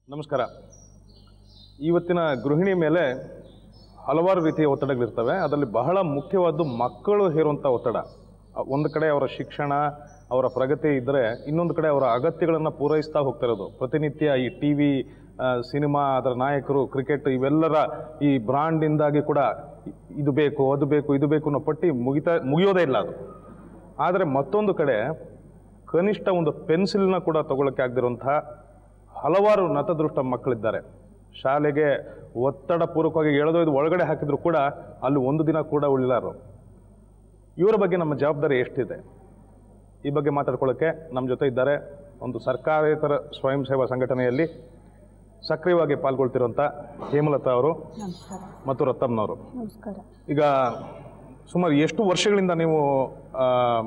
ನಮಸ್ಕಾರ ಇವತ್ತಿನ ಗೃಹಿಣಿ ಮೇಲೆ ಹಲವಾರು ರೀತಿಯ ಒತ್ತಡಗಳಿರ್ತವೆ ಅದರಲ್ಲಿ ಬಹಳ ಮುಖ್ಯವಾದ್ದು ಮಕ್ಕಳು ಹೇರುವಂಥ ಒತ್ತಡ ಅ- ಒಂದು ಕಡೆ ಅವರ ಶಿಕ್ಷಣ ಅವರ ಪ್ರಗತಿ ಇದ್ದರೆ ಇನ್ನೊಂದು ಕಡೆ ಅವರ ಅಗತ್ಯಗಳನ್ನು ಪೂರೈಸ್ತಾ ಹೋಗ್ತಾ ಇರೋದು ಪ್ರತಿನಿತ್ಯ ಈ ಟಿ ವಿ ಸಿನಿಮಾ ಅದರ ನಾಯಕರು ಕ್ರಿಕೆಟ್ ಇವೆಲ್ಲರ ಈ ಬ್ರಾಂಡಿಂದಾಗಿ ಕೂಡ ಇ- ಇದು ಬೇಕು ಅದು ಬೇಕು ಇದು ಬೇಕು ಅನ್ನೋ ಪಟ್ಟಿ ಮುಗಿತಾ ಮುಗಿಯೋದೇ ಇಲ್ಲ ಅದು ಆದರೆ ಮತ್ತೊಂದು ಕಡೆ ಕನಿಷ್ಠ ಒಂದು ಪೆನ್ಸಿಲ್ನ ಕೂಡ ತಗೊಳ್ಳೋಕ್ಕೆ ಆಗದಿರುವಂತಹ ಹಲವಾರು ನತದೃಷ್ಟ ಮಕ್ಕಳಿದ್ದಾರೆ ಶಾಲೆಗೆ ಒತ್ತಡ ಪೂರ್ವಕವಾಗಿ ಎಳೆದೊಯ್ದು ಒಳಗಡೆ ಹಾಕಿದ್ರು ಕೂಡ ಅಲ್ಲಿ ಒಂದು ದಿನ ಕೂಡ ಉಳಿಲಾರು ಇವರ ಬಗ್ಗೆ ನಮ್ಮ ಜವಾಬ್ದಾರಿ ಎಷ್ಟಿದೆ ಈ ಬಗ್ಗೆ ಮಾತಾಡ್ಕೊಳ್ಳೋಕ್ಕೆ ನಮ್ಮ ಜೊತೆ ಇದ್ದಾರೆ ಒಂದು ಸರ್ಕಾರೇತರ ಸ್ವಯಂ ಸೇವಾ ಸಂಘಟನೆಯಲ್ಲಿ ಸಕ್ರಿಯವಾಗಿ ಪಾಲ್ಗೊಳ್ತಿರುವಂಥ ಹೇಮಲತಾ ಅವರು ನಮಸ್ಕಾರ ಮತ್ತು ರತ್ತಮ್ನವರು ನಮಸ್ಕಾರ ಈಗ ಸುಮಾರು ಎಷ್ಟು ವರ್ಷಗಳಿಂದ ನೀವು ಆ,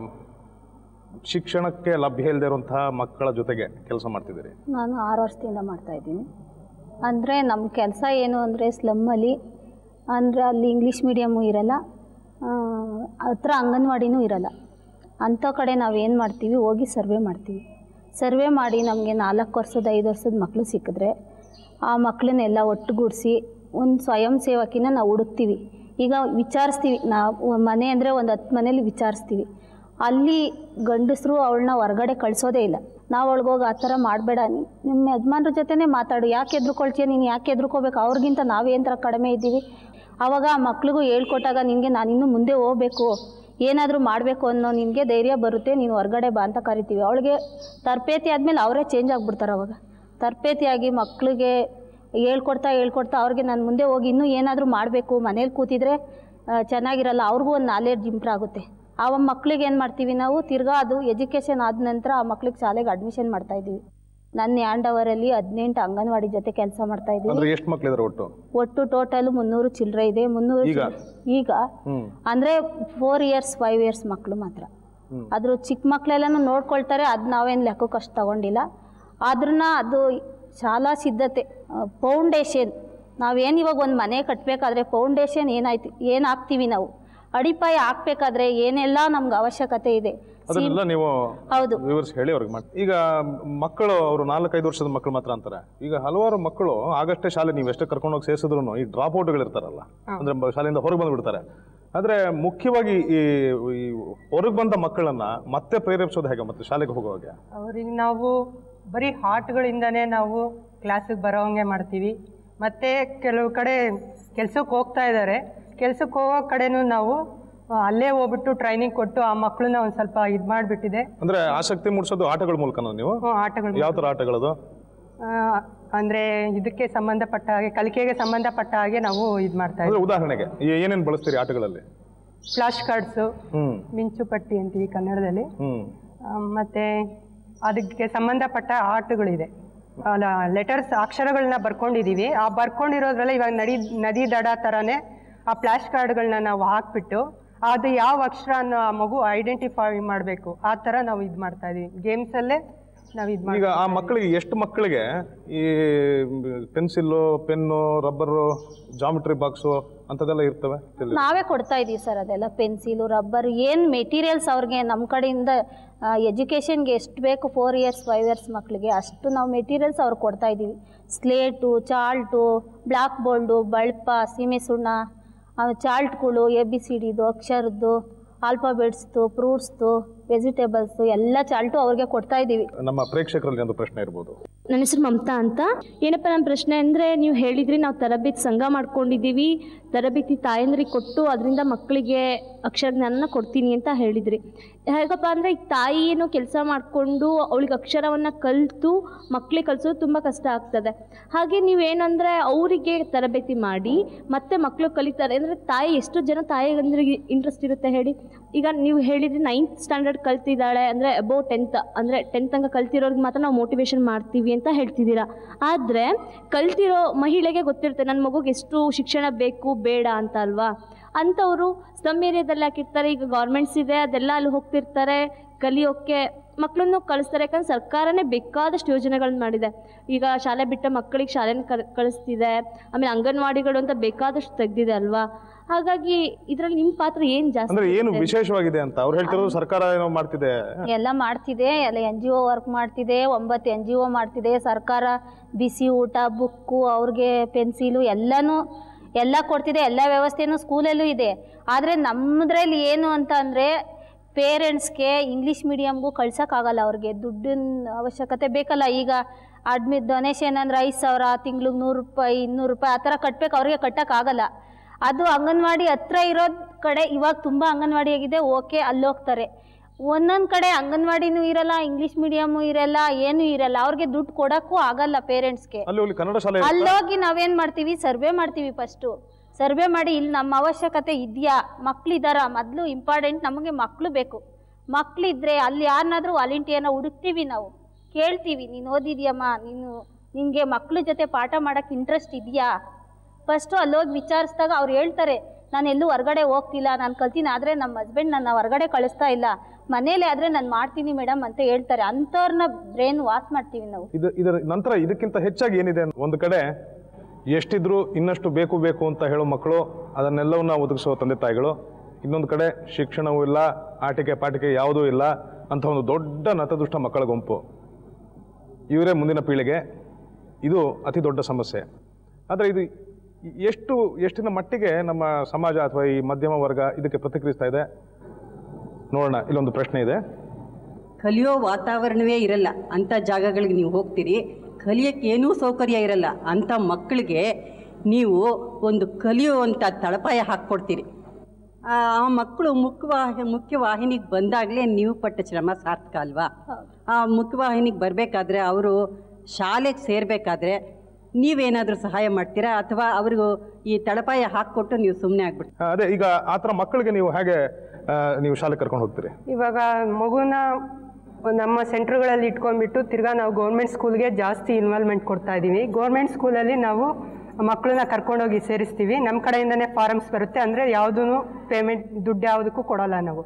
ಶಿಕ್ಷಣಕ್ಕೆ ಲಭ್ಯ ಇಲ್ಲದೆ ಇರುವಂತಹ ಮಕ್ಕಳ ಜೊತೆಗೆ ಕೆಲಸ ಮಾಡ್ತಿದ್ದೀರಿ ನಾನು ಆರು ವರ್ಷದಿಂದ ಮಾಡ್ತಾ ಇದ್ದೀನಿ ಅಂದರೆ ನಮ್ಮ ಕೆಲಸ ಏನು ಅಂದರೆ ಸ್ಲಮ್ಮಲ್ಲಿ ಅಂದರೆ ಅಲ್ಲಿ ಇಂಗ್ಲೀಷ್ ಮೀಡಿಯಮ್ಮು ಇರಲ್ಲ ಆ, ಹತ್ರ ಅಂಗನವಾಡಿನೂ ಇರಲ್ಲ ಅಂಥ ಕಡೆ ನಾವೇನು ಮಾಡ್ತೀವಿ ಹೋಗಿ ಸರ್ವೆ ಮಾಡ್ತೀವಿ ಸರ್ವೆ ಮಾಡಿ ನಮಗೆ ನಾಲ್ಕು ವರ್ಷದ ಐದು ವರ್ಷದ ಮಕ್ಕಳು ಸಿಕ್ಕಿದ್ರೆ ಆ ಮಕ್ಕಳನ್ನೆಲ್ಲ ಒಟ್ಟುಗೂಡಿಸಿ ಒಂದು ಸ್ವಯಂ ಸೇವಕಿನ ನಾವು ಹುಡುಕ್ತೀವಿ ಈಗ ವಿಚಾರಿಸ್ತೀವಿ ನಾವು ಮನೆ ಅಂದರೆ ಒಂದು ಹತ್ತು ಮನೇಲಿ ವಿಚಾರಿಸ್ತೀವಿ ಅಲ್ಲಿ ಗಂಡಸರು ಅವಳನ್ನ ಹೊರಗಡೆ ಕಳಿಸೋದೇ ಇಲ್ಲ ನಾವು ಒಳಗೋಗಿ ಆ ಥರ ಮಾಡಬೇಡ ನಿಮ್ಮ ಯಜಮಾನ್ರ ಜೊತೆನೇ ಮಾತಾಡು ಯಾಕೆ ಎದ್ರುಕೊಳ್ತೀಯ ನೀನು ಯಾಕೆ ಎದ್ರುಕೋಬೇಕು ಅವ್ರಿಗಿಂತ ನಾವೇನು ಥರ ಕಡಿಮೆ ಇದ್ದೀವಿ ಆವಾಗ ಆ ಮಕ್ಳಿಗೂ ಹೇಳ್ಕೊಟ್ಟಾಗ ನಿನಗೆ ನಾನು ಇನ್ನೂ ಮುಂದೆ ಹೋಗಬೇಕು ಏನಾದರೂ ಮಾಡಬೇಕು ಅನ್ನೋ ನಿನಗೆ ಧೈರ್ಯ ಬರುತ್ತೆ ನೀನು ಹೊರಗಡೆ ಬಾ ಅಂತ ಕರಿತೀವಿ ಅವಳಿಗೆ ತರಬೇತಿ ಆದಮೇಲೆ ಅವರೇ ಚೇಂಜ್ ಆಗಿಬಿಡ್ತಾರೆ ಅವಾಗ ತರಬೇತಿಯಾಗಿ ಮಕ್ಕಳಿಗೆ ಹೇಳ್ಕೊಡ್ತಾ ಹೇಳ್ಕೊಡ್ತಾ ಅವ್ರಿಗೆ ನಾನು ಮುಂದೆ ಹೋಗಿ ಇನ್ನೂ ಏನಾದರೂ ಮಾಡಬೇಕು ಮನೇಲಿ ಕೂತಿದ್ರೆ ಆ, ಚೆನ್ನಾಗಿರಲ್ಲ ಅವ್ರಿಗೂ ಒಂದು ನಾಲೆಡ್ಜ್ ಇಂಪ್ರೂವ್ ಆಗುತ್ತೆ ಆ ಮಕ್ಳಿಗೆ ಏನು ಮಾಡ್ತೀವಿ ನಾವು ತಿರ್ಗಾ ಅದು ಎಜುಕೇಷನ್ ಆದ ನಂತರ ಆ ಮಕ್ಳಿಗೆ ಶಾಲೆಗೆ ಅಡ್ಮಿಷನ್ ಮಾಡ್ತಾ ಇದ್ದೀವಿ ನನ್ನ ಯಾಂಡವರಲ್ಲಿ ಹದಿನೆಂಟು ಅಂಗನವಾಡಿ ಜೊತೆ ಕೆಲಸ ಮಾಡ್ತಾ ಇದ್ದೀನಿ ಅಂದ್ರೆ ಎಷ್ಟು ಮಕ್ಕಳಿದ್ದಾರೆ ಒಟ್ಟು ಒಟ್ಟು ಟೋಟಲ್ ಮುನ್ನೂರು ಚಿಲ್ಲರೆ ಇದೆ ಮುನ್ನೂರು ಈಗ? ಚಿಲ್ರೆ- ಈಗ ಹ್ಮ್ ಅಂದರೆ ಫೋರ್ ಇಯರ್ಸ್ ಫೈವ್ ಇಯರ್ಸ್ ಮಕ್ಕಳು ಮಾತ್ರ ಹ್ಮ್. ಅದ್ರ ಚಿಕ್ಕ ಮಕ್ಕಳೆಲ್ಲನೂ ನೋಡ್ಕೊಳ್ತಾರೆ ಅದು ನಾವೇನು ಲೆಕ್ಕಕ್ಕೆ ಅಷ್ಟು ತಗೊಂಡಿಲ್ಲ ಆದ್ರೂ ಅದು ಶಾಲಾ ಸಿದ್ಧತೆ ಫೌಂಡೇಶನ್ ನಾವೇನು ಇವಾಗ ಒಂದು ಮನೆ ಕಟ್ಟಬೇಕಾದ್ರೆ ಫೌಂಡೇಶನ್ ಏನಾಯ್ತು ಏನು ಹಾಕ್ತೀವಿ ನಾವು ಅಡಿಪಾಯ ಹಾಕ್ಬೇಕಾದ್ರೆ ಏನೆಲ್ಲ ನಮ್ಗೆ ಅವಶ್ಯಕತೆ ಇದೆ ಅದನ್ನೆಲ್ಲ ನೀವು ಹೌದು ವಿವರಿಸಿ ಹೇಳಿ ಅವ್ರಿಗೆ ಮಾಡಿ ಈಗ ಮಕ್ಕಳು ಅವರು ನಾಲ್ಕೈದು ವರ್ಷದ ಮಕ್ಕಳು ಮಾತ್ರ ಅಂತಾರೆ ಈಗ ಹಲವಾರು ಮಕ್ಕಳು ಆಗಷ್ಟೇ ಶಾಲೆ ನೀವು ಎಷ್ಟೇ ಕರ್ಕೊಂಡು ಹೋಗಿ ಸೇರಿಸಿದ್ರು ಈ ಡ್ರಾಪ್ ಔಟ್ಗಳಿರ್ತಾರಲ್ಲ ಅಂದ್ರೆ ಬ- ಶಾಲೆಯಿಂದ ಹೊರಗೆ ಬಂದ್ಬಿಡ್ತಾರೆ ಆದ್ರೆ ಮುಖ್ಯವಾಗಿ ಈ ಈ ಹೊರಗೆ ಬಂದ ಮಕ್ಕಳನ್ನ ಮತ್ತೆ ಪ್ರೇರೇಪಿಸೋದು ಹೇಗೆ ಮತ್ತೆ ಶಾಲೆಗೆ ಹೋಗುವಾಗ ಅವ್ರಿಗೆ ನಾವು ಬರೀ ಹಾಟ್ಗಳಿಂದನೇ ನಾವು ಕ್ಲಾಸಿಗೆ ಬರೋಂಗೆ ಮಾಡ್ತೀವಿ ಮತ್ತು ಕೆಲವು ಕಡೆ ಕೆಲ್ಸಕ್ಕೆ ಹೋಗ್ತಾ ಇದ್ದಾರೆ ಕೆಲ್ಸಕ್ಕೆ ಹೋಗೋ ಕಡೆನೂ ನಾವು ಆ, ಅಲ್ಲೇ ಹೋಗ್ಬಿಟ್ಟು ಟ್ರೈನಿಂಗ್ ಕೊಟ್ಟು ಆ ಮಕ್ಕಳನ್ನ ಒಂದು ಸ್ವಲ್ಪ ಇದು ಮಾಡಿಬಿಟ್ಟಿದೆ ಅಂದ್ರೆ ಆಸಕ್ತಿ ಮೂಡಿಸೋದು ಆಟಗಳ ಮೂಲಕನ ನೀವು ಆಟಗಳು ಯಾವ ತರ ಆಟಗಳದು ಆ, ಅಂದ್ರೆ ಇದಕ್ಕೆ ಸಂಬಂಧಪಟ್ಟ ಹಾಗೆ ಕಲಿಕೆಗೆ ಸಂಬಂಧಪಟ್ಟ ಹಾಗೆ ನಾವು ಇದು ಮಾಡ್ತಾ ಅಂದ್ರೆ ಇದ್ದೀವಿ ಉದಾಹರಣೆಗೆ ಏ- ಏನೇನ್ ಬಳಸ್ತೀರಿ ಆಟಗಳಲ್ಲಿ ಫ್ಲಾಶ್ ಕಾರ್ಡ್ಸು ಹ್ಮ್ ಮಿಂಚುಪಟ್ಟಿ ಅಂತೀವಿ ಕನ್ನಡದಲ್ಲಿ ಹ್ಮ್ ಆ, ಮತ್ತೆ ಅದಕ್ಕೆ ಸಂಬಂಧಪಟ್ಟ ಆಟಗಳಿದೆ ಅಲ್ಲ ಲೆಟರ್ಸ್ ಅಕ್ಷರಗಳನ್ನ ಬರ್ಕೊಂಡಿದ್ದೀವಿ ಆ ಬರ್ಕೊಂಡಿರೋದ್ರಲ್ಲಿ ಇವಾಗ ನದಿ ನದಿ ದಡ ಥರನೇ ಆ ಫ್ಲ್ಯಾಶ್ ಕಾರ್ಡ್ಗಳನ್ನ ನಾವು ಹಾಕ್ಬಿಟ್ಟು ಅದು ಯಾವ ಅಕ್ಷರ ಅನ್ನೋ ಆ ಮಗು ಐಡೆಂಟಿಫೈ ಮಾಡಬೇಕು ಆ ಥರ ನಾವು ಇದು ಮಾಡ್ತಾ ಇದೀವಿ ಗೇಮ್ಸಲ್ಲೇ ನಾವು ಇದು ಈಗ ಮಾಡಿ ಆ ಮಕ್ಕಳಿಗೆ ಎಷ್ಟು ಮಕ್ಕಳಿಗೆ ಈ pencil pen rubber geometry box ಅಂಥದ್ದೆಲ್ಲ ಇರ್ತವೆ ತಿಳಿ- ನಾವೇ ಕೊಡ್ತಾ ಇದ್ದೀವಿ ಸರ್ ಅದೆಲ್ಲ ಪೆನ್ಸಿಲು ರಬ್ಬರ್ ಏನು ಮೆಟೀರಿಯಲ್ಸ್ ಅವ್ರಿಗೆ ನಮ್ಮ ಕಡೆಯಿಂದ ಎಜುಕೇಷನ್ಗೆ ಎಷ್ಟು ಬೇಕು ಫೋರ್ ಇಯರ್ಸ್ ಫೈವ್ ಇಯರ್ಸ್ ಮಕ್ಕಳಿಗೆ ಅಷ್ಟು ನಾವು ಮೆಟೀರಿಯಲ್ಸ್ ಅವ್ರಿಗೆ ಕೊಡ್ತಾ ಇದ್ದೀವಿ ಸ್ಲೇಟು ಚಾಲ್ಟು ಬ್ಲಾಕ್ ಬೋಲ್ಡು ಬಳ್ಪ ಸೀಮೆ ಸುಣ್ಣ ಆ, ಚಾಲ್ಟ್ಗಳು ಎ ಬಿ ಸಿ ಡಿದು ಅಕ್ಷರದ್ದು ಆಲ್ಫಾಬೆಟ್ಸ್ದು ಫ್ರೂಟ್ಸ್ದು ವೆಜಿಟೇಬಲ್ಸು ಎಲ್ಲ ಚಾಲ್ಟು ಅವ್ರಿಗೆ ಕೊಡ್ತಾ ಇದ್ದೀವಿ ನಮ್ಮ ಪ್ರೇಕ್ಷಕರಲ್ಲಿ ಒಂದು ಪ್ರಶ್ನೆ ಇರ್ಬೋದು ನನ್ನ ಹೆಸರು ಮಮತಾ ಅಂತ ಏನಪ್ಪ ನನ್ನ ಪ್ರಶ್ನೆ ಅಂದರೆ ನೀವು ಹೇಳಿದ್ರಿ ನಾವು ತರಬೇತಿ ಸಂಘ ಮಾಡ್ಕೊಂಡಿದ್ದೀವಿ ತರಬೇತಿ ತಾಯಂದ್ರಿಗೆ ಕೊಟ್ಟು ಅದರಿಂದ ಮಕ್ಕಳಿಗೆ ಅಕ್ಷರ ಜ್ಞಾನನ ಕೊಡ್ತೀನಿ ಅಂತ ಹೇಳಿದ್ರಿ ಹೇಗಪ್ಪ ಅಂದರೆ ಈಗ ತಾಯಿ ಏನು ಕೆಲಸ ಮಾಡಿಕೊಂಡು ಅವಳಿಗೆ ಅಕ್ಷರವನ್ನು ಕಲಿತು ಮಕ್ಕಳಿಗೆ ಕಲಿಸೋದು ತುಂಬ ಕಷ್ಟ ಆಗ್ತದೆ ಹಾಗೆ ನೀವೇನಂದರೆ ಅವರಿಗೆ ತರಬೇತಿ ಮಾಡಿ ಮತ್ತೆ ಮಕ್ಕಳು ಕಲಿತಾರೆ ಅಂದರೆ ತಾಯಿ ಎಷ್ಟು ಜನ ತಾಯಿಗಂದ್ರಿಗೆ ಇಂಟ್ರೆಸ್ಟ್ ಇರುತ್ತೆ ಹೇಳಿ ಈಗ ನೀವು ಹೇಳಿದ್ರಿ ನೈನ್ತ್ ಸ್ಟ್ಯಾಂಡರ್ಡ್ ಕಲ್ತಿದ್ದಾಳೆ ಅಂದರೆ ಅಬೌವ್ ಟೆಂತ್ ಅಂದರೆ ಟೆಂತ್ ತನಕ ಕಲ್ತಿರೋರಿಗೆ ಮಾತ್ರ ನಾವು ಮೋಟಿವೇಶನ್ ಮಾಡ್ತೀವಿ ಅಂತ ಹೇಳ್ತಿದ್ದೀರಾ ಆದರೆ ಕಲ್ತಿರೋ ಮಹಿಳೆಗೆ ಗೊತ್ತಿರುತ್ತೆ ನನ್ನ ಮಗುಗೆ ಎಷ್ಟು ಶಿಕ್ಷಣ ಬೇಕು ಬೇಡ ಅಂತ ಅಲ್ವಾ ಅಂಥವರು ಸ್ಲಮ್ ಏರಿಯಾದಲ್ಲಿ ಹಾಕಿರ್ತಾರೆ ಈಗ ಗೌರ್ಮೆಂಟ್ಸ್ ಇದೆ ಅದೆಲ್ಲ ಅಲ್ಲಿ ಹೋಗ್ತಿರ್ತಾರೆ ಕಲಿಯೋಕ್ಕೆ ಮಕ್ಕಳನ್ನು ಕಳಿಸ್ತಾರೆ ಯಾಕಂದ್ರೆ ಸರ್ಕಾರನೇ ಬೇಕಾದಷ್ಟು ಯೋಜನೆಗಳನ್ನ ಮಾಡಿದೆ ಈಗ ಶಾಲೆ ಬಿಟ್ಟ ಮಕ್ಕಳಿಗೆ ಶಾಲೆನ ಕಲ್ ಕಳಿಸ್ತಿದೆ ಆಮೇಲೆ ಅಂಗನವಾಡಿಗಳು ಅಂತ ಬೇಕಾದಷ್ಟು ತೆಗ್ದಿದೆ ಅಲ್ವಾ ಹಾಗಾಗಿ ಇದ್ರಲ್ಲಿ ನಿಮ್ಮ ಪಾತ್ರ ಏನು ಜಾಸ್ತಿ ಅಂದ್ರೆ ಏನು ಇರುತ್ತೆ? ವಿಶೇಷವಾಗಿದೆ ಅಂತ ಅವ್ರು ಹೇಳ್ತಿರೋದು ಸರ್ಕಾರ ಏನೋ ಮಾಡ್ತಿದೆ ಎಲ್ಲ ಮಾಡ್ತಿದೆ ಎಲ್ಲ ಎನ್ ಜಿ ಒ ವರ್ಕ್ ಮಾಡ್ತಿದೆ ಒಂಬತ್ತು ಎನ್ ಜಿ ಒ ಮಾಡ್ತಿದೆ ಸರ್ಕಾರ ಬಿಸಿ ಊಟ ಬುಕ್ಕು ಅವ್ರಿಗೆ ಪೆನ್ಸಿಲು ಎಲ್ಲನೂ ಎಲ್ಲ ಕೊಡ್ತಿದೆ ಎಲ್ಲ ವ್ಯವಸ್ಥೆನೂ ಸ್ಕೂಲಲ್ಲೂ ಇದೆ ಆದರೆ ನಮ್ಮದ್ರಲ್ಲಿ ಏನು ಅಂತ ಅಂದರೆ ಪೇರೆಂಟ್ಸ್ಗೆ ಇಂಗ್ಲೀಷ್ ಮೀಡಿಯಮ್ಗೂ ಕಳ್ಸೋಕ್ಕಾಗಲ್ಲ ಅವ್ರಿಗೆ ದುಡ್ಡಿನ ಅವಶ್ಯಕತೆ ಬೇಕಲ್ಲ ಈಗ ಅಡ್ಮಿ ಡೊನೇಷನ್ ಅಂದರೆ ಐದು ಸಾವಿರ ತಿಂಗ್ಳಿಗೆ ನೂರು ರೂಪಾಯಿ ಇನ್ನೂರು ರೂಪಾಯಿ ಆ ಥರ ಕಟ್ಬೇಕು ಅವ್ರಿಗೆ ಕಟ್ಟೋಕ್ಕಾಗಲ್ಲ ಅದು ಅಂಗನವಾಡಿ ಹತ್ರ ಇರೋದ್ ಕಡೆ ಇವಾಗ ತುಂಬ ಅಂಗನವಾಡಿ ಆಗಿದೆ ಓಕೆ ಅಲ್ಲಿ ಹೋಗ್ತಾರೆ ಒಂದೊಂದು ಕಡೆ ಅಂಗನವಾಡಿನೂ ಇರಲ್ಲ ಇಂಗ್ಲೀಷ್ ಮೀಡಿಯಮು ಇರಲ್ಲ ಏನೂ ಇರಲ್ಲ ಅವ್ರಿಗೆ ದುಡ್ಡು ಕೊಡೋಕ್ಕೂ ಆಗಲ್ಲ ಪೇರೆಂಟ್ಸ್ಗೆ ಅಲ್ಲಿ ಹೋಗ್ಲಿ ಕನ್ನಡ ಶಾಲೆ ಇರುತ್ತಾ? ಅಲ್ಲೋಗಿ ನಾವೇನು ಮಾಡ್ತೀವಿ ಸರ್ವೆ ಮಾಡ್ತೀವಿ ಫಸ್ಟು ಸರ್ವೆ ಮಾಡಿ ಇಲ್ಲಿ ನಮ್ಮ ಅವಶ್ಯಕತೆ ಇದೆಯಾ ಮಕ್ಳಿದಾರ ಮೊದಲು ಇಂಪಾರ್ಟೆಂಟ್ ನಮಗೆ ಮಕ್ಕಳು ಬೇಕು ಮಕ್ಕಳಿದ್ರೆ ಅಲ್ಲಿ ಯಾರನ್ನಾದ್ರೂ ವಾಲಂಟಿಯರ್ನ ಹುಡುಕ್ತೀವಿ ನಾವು ಕೇಳ್ತೀವಿ ನೀನು ಓದಿದ್ಯಮ್ಮ ನೀನು ನಿನಗೆ ಮಕ್ಳ ಜೊತೆ ಪಾಠ ಮಾಡೋಕ್ಕೆ ಇಂಟ್ರೆಸ್ಟ್ ಇದೆಯಾ ಫಸ್ಟು ಅಲ್ಲೋಗಿ ವಿಚಾರಿಸಿದಾಗ ಅವ್ರು ಹೇಳ್ತಾರೆ ನಾನು ಎಲ್ಲೂ ಹೊರಗಡೆ ಹೋಗ್ತಿಲ್ಲ ನಾನು ಕಲ್ತೀನಿ ಆದರೆ ನಮ್ಮ ಹಸ್ಬೆಂಡ್ ನನ್ನ ಹೊರಗಡೆ ಕಳಿಸ್ತಾ ಇಲ್ಲ ಮನೇಲಿ ಆದರೆ ನಾನು ಮಾಡ್ತೀನಿ ಮೇಡಮ್ ಅಂತ ಹೇಳ್ತಾರೆ ಅಂಥವ್ರನ್ನ ಬ್ರೈನ್ ವಾಶ್ ಮಾಡ್ತೀವಿ ನಾವು ಇದು ಇದರ ನಂತರ ಇದಕ್ಕಿಂತ ಹೆಚ್ಚಾಗಿ ಏನಿದೆ ಅಂತ ಒಂದು ಕಡೆ ಎಷ್ಟಿದ್ರು ಇನ್ನಷ್ಟು ಬೇಕು ಬೇಕು ಅಂತ ಹೇಳೋ ಮಕ್ಕಳು ಅದನ್ನೆಲ್ಲವನ್ನ ಒದಗಿಸುವ ತಂದೆ ತಾಯಿಗಳು ಇನ್ನೊಂದು ಕಡೆ ಶಿಕ್ಷಣವೂ ಇಲ್ಲ ಆಟಿಕೆ ಪಾಟಿಕೆ ಯಾವುದೂ ಇಲ್ಲ ಅಂತ ಒಂದು ದೊಡ್ಡ ನತದುಷ್ಟ ಮಕ್ಕಳ ಗುಂಪು ಇವರೇ ಮುಂದಿನ ಪೀಳಿಗೆ ಇದು ಅತಿ ದೊಡ್ಡ ಸಮಸ್ಯೆ ಆದರೆ ಇದು ಎಷ್ಟು ಎಷ್ಟಿನ ಮಟ್ಟಿಗೆ ನಮ್ಮ ಸಮಾಜ ಅಥವಾ ಈ ಮಧ್ಯಮ ವರ್ಗ ಇದಕ್ಕೆ ಪ್ರತಿಕ್ರಿಯಿಸ್ತಾ ಇದೆ ನೋಡೋಣ ಇಲ್ಲೊಂದು ಪ್ರಶ್ನೆ ಇದೆ ಕಲಿಯೋ ವಾತಾವರಣವೇ ಇರಲ್ಲ ಅಂಥ ಜಾಗಗಳಿಗೆ ನೀವು ಹೋಗ್ತೀರಿ ಕಲಿಯೋಕ್ಕೆ ಏನೂ ಸೌಕರ್ಯ ಇರಲ್ಲ ಅಂಥ ಮಕ್ಕಳಿಗೆ ನೀವು ಒಂದು ಕಲಿಯುವಂಥ ತಳಪಾಯ ಹಾಕ್ಕೊಡ್ತೀರಿ ಆ ಆ ಮಕ್ಕಳು ಮುಖ್ಯವಾಹಿ ಮುಖ್ಯವಾಹಿನಿಗೆ ಬಂದಾಗಲೇ ನೀವು ಪಟ್ಟ ಶ್ರಮ ಸಾರ್ಥಕ ಅಲ್ವಾ ಆ ಮುಖ್ಯವಾಹಿನಿಗೆ ಬರಬೇಕಾದ್ರೆ ಅವರು ಶಾಲೆಗೆ ಸೇರಬೇಕಾದ್ರೆ ನೀವೇನಾದರೂ ಸಹಾಯ ಮಾಡ್ತೀರಾ ಅಥವಾ ಅವ್ರಿಗೂ ಈ ತಳಪಾಯ ಹಾಕ್ಕೊಟ್ಟು ನೀವು ಸುಮ್ಮನೆ ಆಗ್ಬಿಡ್ತೀರಾ ಆ, ಅದೇ ಈಗ ಆ ಥರ ಮಕ್ಕಳಿಗೆ ನೀವು ಹೇಗೆ ಆ, ನೀವು ಶಾಲೆ ಕರ್ಕೊಂಡು ಹೋಗ್ತೀರಿ ಇವಾಗ ಮಗುನ ನಮ್ಮ ಸೆಂಟ್ರ್ಗಳಲ್ಲಿ ಇಟ್ಕೊಂಡ್ಬಿಟ್ಟು ತಿರ್ಗಾ ನಾವು ಗೌರ್ಮೆಂಟ್ ಸ್ಕೂಲ್ಗೆ ಜಾಸ್ತಿ ಇನ್ವಾಲ್ವ್ಮೆಂಟ್ ಕೊಡ್ತಾ ಇದ್ದೀವಿ ಗೌರ್ಮೆಂಟ್ ಸ್ಕೂಲಲ್ಲಿ ನಾವು ಮಕ್ಕಳನ್ನ ಕರ್ಕೊಂಡೋಗಿ ಸೇರಿಸ್ತೀವಿ ನಮ್ಮ ಕಡೆಯಿಂದನೇ ಫಾರಮ್ಸ್ ಬರುತ್ತೆ ಅಂದರೆ ಯಾವುದೂ ಪೇಮೆಂಟ್ ದುಡ್ಡು ಯಾವುದಕ್ಕೂ ಕೊಡೋಲ್ಲ ನಾವು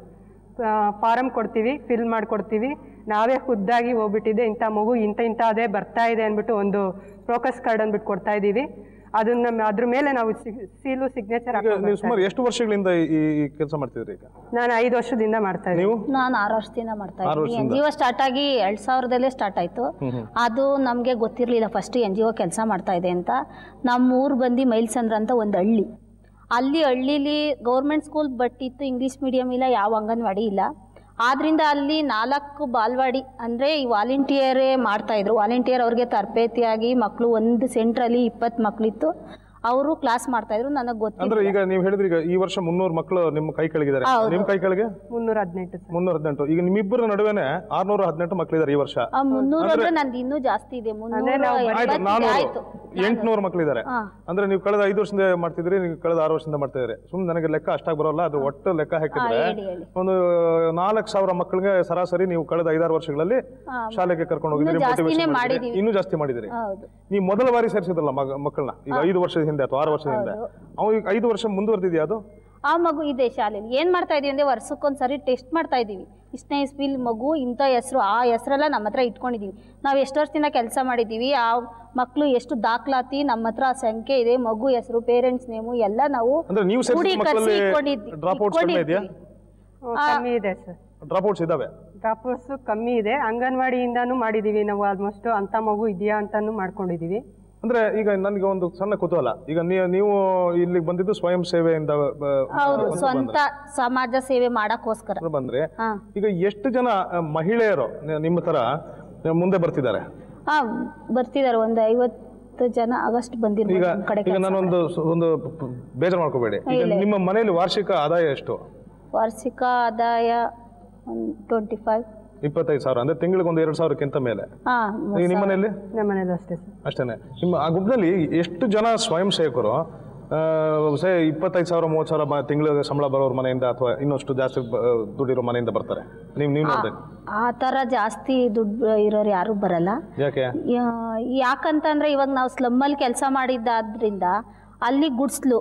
ಫಾರಮ್ ಕೊಡ್ತೀವಿ ಫಿಲ್ ಮಾಡಿಕೊಡ್ತೀವಿ ನಾವೇ ಖುದ್ದಾಗಿ ಹೋಗ್ಬಿಟ್ಟಿದೆ ಇಂಥ ಮಗು ಇಂಥ ಇಂಥ ಅದೇ ಬರ್ತಾ ಇದೆ ಅಂದ್ಬಿಟ್ಟು ಒಂದು ಪ್ರೋಕಸ್ ಕಾರ್ಡ್ ಅಂದ್ಬಿಟ್ಟು ಕೊಡ್ತಾ ಇದ್ದೀವಿ ಅದನ್ನ ಅದ್ರ ಮೇಲೆ ನಾವು ಸೀಲು ಸಿಗ್ನೇಚರ್ ಈಗ ನೀವು ಸುಮಾರು ಎಷ್ಟು ವರ್ಷಗಳಿಂದ ಈ ಈ ಕೆಲಸ ಮಾಡ್ತಿದ್ರಿ ಈಗ ನಾನು ಐದು ವರ್ಷದಿಂದ ಮಾಡ್ತಾ ಇದ್ದೀನಿ ನೀವು ನಾನು ಆರು ವರ್ಷದಿಂದ ಮಾಡ್ತಾ ಆರು ಇದ್ದೀನಿ ಎನ್ ಜಿ ಒ ಸ್ಟಾರ್ಟ್ ಆಗಿ ಎರಡು ಸಾವಿರದಲ್ಲೇ ಸ್ಟಾರ್ಟ್ ಆಯಿತು ಅದು ನಮಗೆ ಗೊತ್ತಿರಲಿಲ್ಲ ಫಸ್ಟ್ ಎನ್ ಜಿ ಒ ಕೆಲಸ ಮಾಡ್ತಾ ಇದೆ ಅಂತ ನಮ್ಮ ಊರು ಬಂದು ಮೈಲ್ಸಂದ್ರ ಅಂತ ಒಂದು ಹಳ್ಳಿ ಅಲ್ಲಿ ಹಳ್ಳೀಲಿ ಗೌರ್ಮೆಂಟ್ ಸ್ಕೂಲ್ ಬಟ್ ಇತ್ತು ಇಂಗ್ಲೀಷ್ ಮೀಡಿಯಮ್ ಇಲ್ಲ ಯಾವ ಅಂಗನವಾಡಿ ಇಲ್ಲ ಆದ್ರಿಂದ ಅಲ್ಲಿ ನಾಲ್ಕು ಬಾಲ್ವಾಡಿ ಅಂದರೆ ಈ ವಾಲಂಟಿಯರೇ ಮಾಡ್ತಾಯಿದ್ರು ವಾಲಂಟಿಯರ್ ಅವ್ರಿಗೆ ತರಬೇತಿಯಾಗಿ ಮಕ್ಕಳು ಒಂದು ಸೆಂಟ್ರಲ್ಲಿ ಇಪ್ಪತ್ತು ಮಕ್ಕಳಿತ್ತು ಅವರು ಕ್ಲಾಸ್ ಮಾಡ್ತಾಯಿದ್ರು ನನಗೆ ಗೊತ್ತಿಲ್ಲ ಅಂದ್ರೆ ಈಗ ನೀವು ಹೇಳಿದ್ರಿ ಈಗ ಈ ವರ್ಷ ಮುನ್ನೂರು ಮಕ್ಕಳು ನಿಮ್ಮ ಕೈ ಕೆಳಗಿದ್ದಾರೆ ಹೌದು. ನಿಮ್ಮ ಕೈ ಕೆಳಗೆ ಮುನ್ನೂರ ಹದಿನೆಂಟು ಸರ್ ಮುನ್ನೂರ ಹದಿನೆಂಟು ಈಗ ನಿಮ್ಮಿಬ್ಬರ ನಡುವೆನೆ ಆರ್ನೂರ ಹದಿನೆಂಟು ಮಕ್ಕಳಿದ್ದಾರೆ ಈ ವರ್ಷ ಆ ಮುನ್ನೂರು ಅಂದ್ರೆ ನಂದು ಇನ್ನೂ ಜಾಸ್ತಿ ಇದೆ ಮುನ್ನೂರ ನಾವು ಆಯ್ತು ಎಪ್ಪತ್ತಿದೆ, ನಾನೂರು ಆಯ್ತು ಎಂಟ್ನೂರು ಮಕ್ಕಳಿದ್ದಾರೆ ಹಾ. ಅಂದ್ರೆ ನೀವು ಕಳೆದ ಐದು ವರ್ಷದಿಂದ ಮಾಡ್ತಿದ್ರಿ ನೀವು ಕಳೆದ ಆರು ವರ್ಷದಿಂದ ಮಾಡ್ತಿದ್ರಿ ಸುಮ್ಮನೆ ನನಗೆ ಲೆಕ್ಕ ಅಷ್ಟಾಗಿ ಬರೋಲ್ಲ ಅದು ಒಟ್ಟು ಲೆಕ್ಕ ಹಾಕಿದ್ರೆ ಹಾ, ಹೇಳಿ, ಹೇಳಿ. ಒಂದು ನಾಲ್ಕು ಸಾವಿರ ಮಕ್ಕಳಿಗೆ ಸರಾಸರಿ ನೀವು ಕಳೆದ ಐದಾರು ವರ್ಷಗಳಲ್ಲಿ ಹಾ. ಶಾಲೆಗೆ ಕರ್ಕೊಂಡು ಹೋಗಿದ್ದೀರಿ ಇನ್ನೂ ಜಾಸ್ತಿನೇ motivation ಮಾಡಿದ್ದೀರಿ. ಮಾಡಿದ್ದೀವಿ. ಇನ್ನೂ ಜಾಸ್ತಿ ಮಾಡಿದಿರಿ ಹೌದು ನೀವು ಮೊದಲ ಬಾರಿ ಸೇರಿಸಿದ್ರಲ್ಲ ಮಗ ಮಕ್ಕಳನ್ನ ಈಗ ಐದು ವರ್ಷದ ಹಿಂದೆ ಅಥವಾ ಆರು ವರ್ಷದ ಹಿಂದೆ ಅವು ಈಗ ಐದು ವರ್ಷ ಮುಂದುವರೆದಿದೆಯಾ ಅದು ಆ ಮಗು ಇದೆ ಶಾಲೆಯಲ್ಲಿ ಏನು ಮಾಡ್ತಾ ಇದೀವಿ ಅಂದರೆ ವರ್ಷಕ್ಕೊಂದ್ಸರಿ ಟೆಸ್ಟ್ ಮಾಡ್ತಾ ಇದ್ದೀವಿ ಇಷ್ಟನೇ ಇಸ್ವಿಲ್ ಮಗು ಇಂಥ ಹೆಸರು ಆ ಹೆಸರೆಲ್ಲ ನಮ್ಮ ಹತ್ರ ಇಟ್ಕೊಂಡಿದ್ದೀವಿ ನಾವು ಎಷ್ಟು ವರ್ಷದಿಂದ ಕೆಲಸ ಮಾಡಿದ್ದೀವಿ ಆ ಮಕ್ಕಳು ಎಷ್ಟು ದಾಖಲಾತಿ ನಮ್ಮ ಹತ್ರ ಆ ಸಂಖ್ಯೆ ಇದೆ ಮಗು ಹೆಸರು ಪೇರೆಂಟ್ಸ್ ನೇಮು ಎಲ್ಲ ನಾವು ಅಂದ್ರೆ ನೀವು ಸೇರಿಸಿದ ಕೂಡಿ ಕಸಿ ಮಕ್ಕಳಲ್ಲಿ ಇಟ್ಕೊಂಡಿದ್ವಿ ಡ್ರಾಪ್ ಔಟ್ಸ್ ಕಡಿಮೆ ಇದೆಯಾ ಹ್ಮ್, ಕಮ್ಮಿ ಇದೆ ಸರ್ ಡ್ರಾಪ್ ಔಟ್ಸ್ ಇದಾವೆ ಡ್ರಾಪರ್ಸು ಕಮ್ಮಿ ಇದೆ ಅಂಗನವಾಡಿಯಿಂದನೂ ಮಾಡಿದ್ದೀವಿ ನಾವು ಆಲ್ಮೋಸ್ಟ್ ಅಂಥ ಮಗು ಇದೆಯಾ ಅಂತಾನು ಮಾಡ್ಕೊಂಡಿದ್ದೀವಿ ಅಂದ್ರೆ ಈಗ ನನಗೆ ಒಂದು ಸಣ್ಣ ಕುತೂಹಲ ಈಗ ನೀವು ನೀವು ಇಲ್ಲಿಗೆ ಬಂದಿದ್ದು ಸ್ವಯಂ ಸೇವೆಯಿಂದ ಬ- ಹೌದು ಬಂದು ಸ್ವಂತ ಸಮಾಜ ಸೇವೆ ಮಾಡೋಕ್ಕೋಸ್ಕರ ಬಂದ್ರೆ- ಬಂದ್ರೆ ಹಾಂ ಈಗ ಎಷ್ಟು ಜನ ಆ, ಮಹಿಳೆಯರು ನಿ- ನಿಮ್ಮ ತರ ಆ, ಮುಂದೆ ಬರ್ತಿದ್ದಾರೆ ಹಾಂ ಬರ್ತಿದ್ದಾರೆ ಒಂದು ಐವತ್ತು ಜನ ಆಗಸ್ಟ್ ಈಗ ಬಂದಿರ್ಬೋದು ನಮ್ಮ ಕಡೆ ಈಗ ಕೆಲ್ಸ ನಾನೊಂದು ಸ- ಒಂದು ಪ- ಬೇಜಾರು ಮಾಡ್ಕೋಬೇಡಿ ಈಗ ನಿಮ್ಮ ಮನೆಯಲ್ಲಿ ವಾರ್ಷಿಕ ಆದಾಯ ಎಷ್ಟು ವಾರ್ಷಿಕ ಆದಾಯ ಒಂದು ಟ್ವೆಂಟಿ ಫೈವ್ ಇಪ್ಪತ್ತೈದು ಸಾವಿರ ಅಂದ್ರೆ ತಿಂಗಳಿಗೆ ಒಂದು ಎರಡು ಸಾವಿರಕ್ಕಿಂತ ಮೇಲೆ ಹಾಂ ಈಗ ನಿಮ್ಮ ಮನೆಯಲ್ಲಿ ನಮ್ಮ ಮನೇಲೂ ಅಷ್ಟೇ ಸರ್ ಅಷ್ಟೇನೆ ನಿಮ್ಮ ಆ ಗುಂಪಿನಲ್ಲಿ ಎಷ್ಟು ಜನ ಸ್ವಯಂ ಸೇವಕರು ಆ, ಸೇ ಇಪ್ಪತ್ತೈದು ಸಾವಿರ ಮೂವತ್ತು ಸಾವಿರ ಮ- ತಿಂಗಳಿಗೆ ಸಂಬಳ ಬರೋರ ಮನೆಯಿಂದ ಅಥವಾ ಇನ್ನಷ್ಟು ಜಾಸ್ತಿ ಬ- ದುಡ್ಡಿರೋ ಮನೆಯಿಂದ ಬರ್ತಾರೆ ನೀವು ನೀವು ನೋಡಿದೆ ಆ ಥರ ಜಾಸ್ತಿ ದುಡ್ಡು ಇರೋರು ಯಾರೂ ಬರಲ್ಲ ಯಾಕೆ ಯಾ- ಯಾಕಂತಂದ್ರೆ ಇವಾಗ ನಾವು ಸ್ಲಮ್ಮಲ್ಲಿ ಕೆಲಸ ಮಾಡಿದ್ದಾದ್ರಿಂದ ಅಲ್ಲಿ ಗುಡ್ಸ್ಲು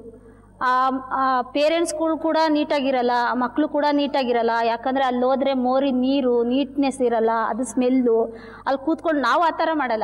ಆ ಪೇರೆಂಟ್ಸ್ಗಳು ಕೂಡ ನೀಟಾಗಿರಲ್ಲ ಆ ಮಕ್ಕಳು ಕೂಡ ನೀಟಾಗಿರಲ್ಲ ಯಾಕಂದರೆ ಅಲ್ಲಿ ಹೋದ್ರೆ ಮೋರಿ ನೀರು ನೀಟ್ನೆಸ್ ಇರಲ್ಲ ಅದು ಸ್ಮೆಲ್ಲು ಅಲ್ಲಿ ಕೂತ್ಕೊಂಡು ನಾವು ಆ ಥರ ಮಾಡಲ್ಲ